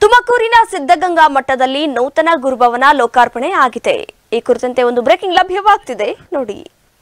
ತುಮಕೂರಿನ ಸಿದ್ಧಗಂಗಾ ಮಠದಲ್ಲಿ ನೂತನ ಗುರುಭವನ ಲೋಕಾರ್ಪಣೆ ಆಗಿದೆ ಈ ಕುರಿತಂತೆ ಒಂದು ಬ್ರೇಕಿಂಗ್ ಲಭ್ಯವಾಗ್ತಿದೆ ನೋಡಿ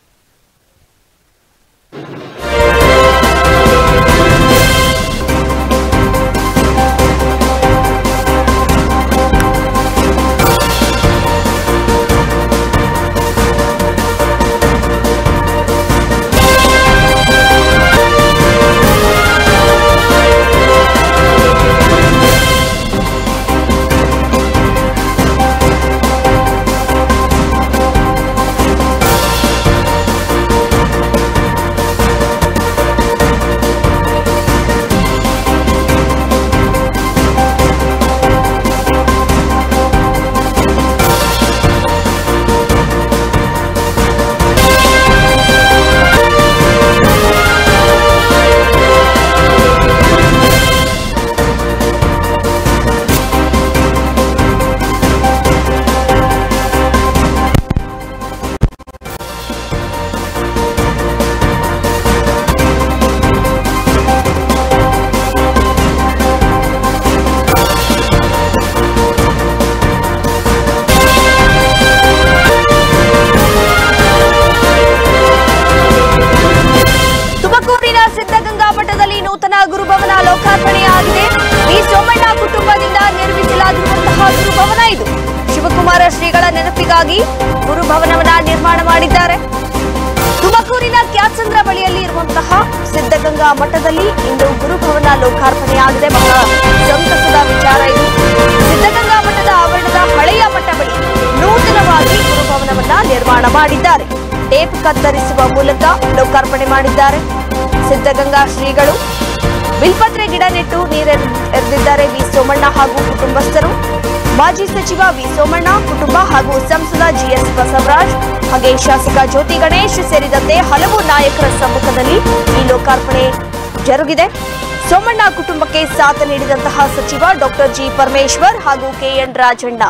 ತುಮಕೂರಿನ ಸಿದ್ಧಗಂಗಾ ಮಠದಲ್ಲಿ ನೂತನ ಗುರುಭವನ ಲೋಕಾರ್ಪಣೆಯಾಗಿದೆ ವಿ ಸೋಮಣ್ಣ ಕುಟುಂಬದಿಂದ ನಿರ್ಮಿಸಲಾಗಿರುವಂತಹ ಗುರುಭವನ ಇದು ಶಿವಕುಮಾರ ಶ್ರೀಗಳ ನೆನಪಿಗಾಗಿ ಗುರುಭವನವನ್ನ ನಿರ್ಮಾಣ ಮಾಡಿದ್ದಾರೆ ತುಮಕೂರಿನ ಕ್ಯಾತ್ಸಂದ್ರ ಬಳಿಯಲ್ಲಿ ಇರುವಂತಹ ಸಿದ್ಧಗಂಗಾ ಮಠದಲ್ಲಿ ಇಂದು ಗುರುಭವನ ಲೋಕಾರ್ಪಣೆಯಾಗಿದೆ ಬಹಳ ಸಂತಸದ ವಿಚಾರ ಇದು ಸಿದ್ಧಗಂಗಾ ಮಠದ ಆವರಣದ ಹಳೆಯ ಮಠ ಬಳಿ ನೂತನವಾಗಿ ಗುರುಭವನವನ್ನ ನಿರ್ಮಾಣ ಮಾಡಿದ್ದಾರೆ ಟೇಪ್ ಕತ್ತರಿಸುವ ಮೂಲಕ ಲೋಕಾರ್ಪಣೆ ಮಾಡಿದ್ದಾರೆ ಸಿದ್ಧಗಂಗಾ ಶ್ರೀಗಳು ಬಿಲ್ಪತ್ರೆ ಗಿಡ ನೆಟ್ಟು ನೀರೆರೆದಿದ್ದಾರೆ ವಿ ಸೋಮಣ್ಣ ಹಾಗೂ ಕುಟುಂಬಸ್ಥರು ಮಾಜಿ ಸಚಿವ ವಿ ಸೋಮಣ್ಣ ಕುಟುಂಬ ಹಾಗೂ ಸಂಸದ ಜಿಎಸ್ ಬಸವರಾಜ್ ಹಾಗೆ ಶಾಸಕ ಜ್ಯೋತಿ ಗಣೇಶ್ ಸೇರಿದಂತೆ ಹಲವು ನಾಯಕರ ಸಮ್ಮುಖದಲ್ಲಿ ಈ ಲೋಕಾರ್ಪಣೆ ಜರುಗಿದೆ ಸೋಮಣ್ಣ ಕುಟುಂಬಕ್ಕೆ ಸಾಥ್ ನೀಡಿದಂತಹ ಸಚಿವ ಡಾಕ್ಟರ್ ಜಿ ಪರಮೇಶ್ವರ್ ಹಾಗೂ ಕೆಎನ್ ರಾಜಣ್ಣ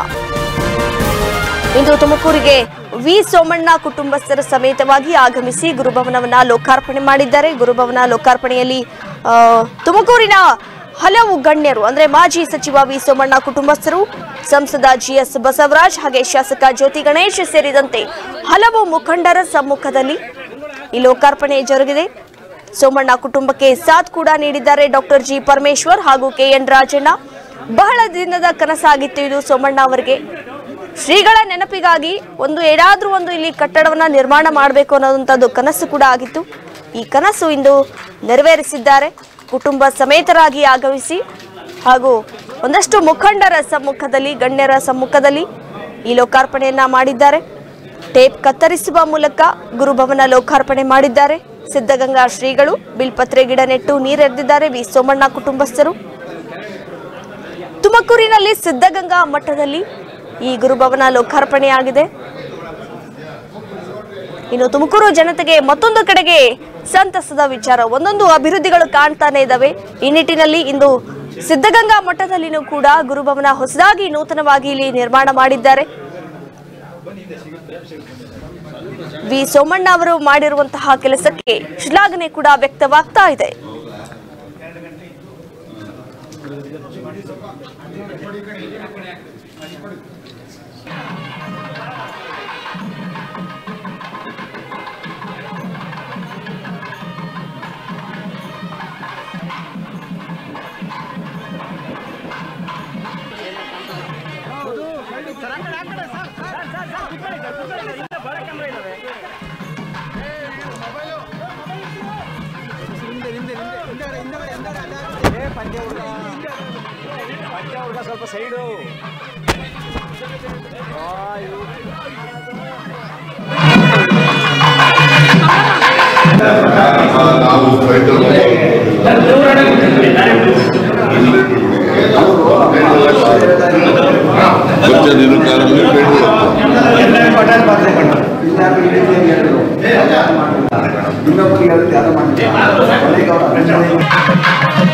ಇಂದು ತುಮಕೂರಿಗೆ ವಿ ಸೋಮಣ್ಣ ಕುಟುಂಬಸ್ಥರ ಸಮೇತವಾಗಿ ಆಗಮಿಸಿ ಗುರುಭವನವನ್ನ ಲೋಕಾರ್ಪಣೆ ಮಾಡಿದ್ದಾರೆ ಗುರುಭವನ ಲೋಕಾರ್ಪಣೆಯಲ್ಲಿ ಆ, ತುಮಕೂರಿನ ಹಲವು ಗಣ್ಯರು ಅಂದ್ರೆ ಮಾಜಿ ಸಚಿವ ವಿ ಸೋಮಣ್ಣ ಕುಟುಂಬಸ್ಥರು ಸಂಸದ ಜಿಎಸ್ ಬಸವರಾಜ್ ಹಾಗೆ ಶಾಸಕ ಜ್ಯೋತಿ ಗಣೇಶ್ ಸೇರಿದಂತೆ ಹಲವು ಮುಖಂಡರ ಸಮ್ಮುಖದಲ್ಲಿ ಈ ಲೋಕಾರ್ಪಣೆ ಜರುಗಿದೆ ಸೋಮಣ್ಣ ಕುಟುಂಬಕ್ಕೆ ಸಾಥ್ ಕೂಡ ನೀಡಿದ್ದಾರೆ ಡಾಕ್ಟರ್ ಜಿ ಪರಮೇಶ್ವರ್ ಹಾಗೂ ಕೆಎನ್ ರಾಜಣ್ಣ ಬಹಳ ದಿನದ ಕನಸಾಗಿತ್ತು ಇದು ಸೋಮಣ್ಣ ಅವರಿಗೆ ಶ್ರೀಗಳ ನೆನಪಿಗಾಗಿ ಒಂದು ಏನಾದ್ರೂ ಒಂದು ಇಲ್ಲಿ ಕಟ್ಟಡವನ್ನ ನಿರ್ಮಾಣ ಮಾಡಬೇಕು ಅನ್ನೋದಂಥದ್ದು ಕನಸು ಕೂಡ ಆಗಿತ್ತು ಈ ಕನಸು ಇಂದು ನೆರವೇರಿಸಿದ್ದಾರೆ ಕುಟುಂಬ ಸಮೇತರಾಗಿ ಆಗಮಿಸಿ ಹಾಗೂ ಒಂದಷ್ಟು ಮುಖಂಡರ ಸಮ್ಮುಖದಲ್ಲಿ ಗಣ್ಯರ ಸಮ್ಮುಖದಲ್ಲಿ ಈ ಲೋಕಾರ್ಪಣೆಯನ್ನ ಮಾಡಿದ್ದಾರೆ ಟೇಪ್ ಕತ್ತರಿಸುವ ಮೂಲಕ ಗುರುಭವನ ಲೋಕಾರ್ಪಣೆ ಮಾಡಿದ್ದಾರೆ ಸಿದ್ಧಗಂಗಾ ಶ್ರೀಗಳು ಬಿಲ್ಪತ್ರೆ ಗಿಡ ನೆಟ್ಟು ನೀರೆರೆದಿದ್ದಾರೆ ವಿ ಸೋಮಣ್ಣ ಕುಟುಂಬಸ್ಥರು ತುಮಕೂರಿನಲ್ಲಿ ಸಿದ್ಧಗಂಗಾ ಮಠದಲ್ಲಿ ಈ ಗುರುಭವನ ಲೋಕಾರ್ಪಣೆಯಾಗಿದೆ ಇನ್ನು ತುಮಕೂರು ಜನತೆಗೆ ಮತ್ತೊಂದು ಕಡೆಗೆ ಸಂತಸದ ವಿಚಾರ ಒಂದೊಂದು ಅಭಿವೃದ್ಧಿಗಳು ಕಾಣ್ತಾನೆ ಇದ್ದಾವೆ ಈ ನಿಟ್ಟಿನಲ್ಲಿ ಇಂದು ಸಿದ್ಧಗಂಗಾ ಮಠದಲ್ಲಿನೂ ಕೂಡ ಗುರುಭವನ ಹೊಸದಾಗಿ ನೂತನವಾಗಿ ಇಲ್ಲಿ ನಿರ್ಮಾಣ ಮಾಡಿದ್ದಾರೆ ವಿ ಸೋಮಣ್ಣ ಅವರು ಮಾಡಿರುವಂತಹ ಕೆಲಸಕ್ಕೆ ಶ್ಲಾಘನೆ ಕೂಡ ವ್ಯಕ್ತವಾಗ್ತಾ ಇದೆ ಸ್ವಲ್ಪ ಸೈಡು ನಾವು ರೈತರು కొంచెం నేను కాలం ಇನ್ನೊಬ್ಬರಿಗೆ ಯಾವ್ದು ಮಾಡಿ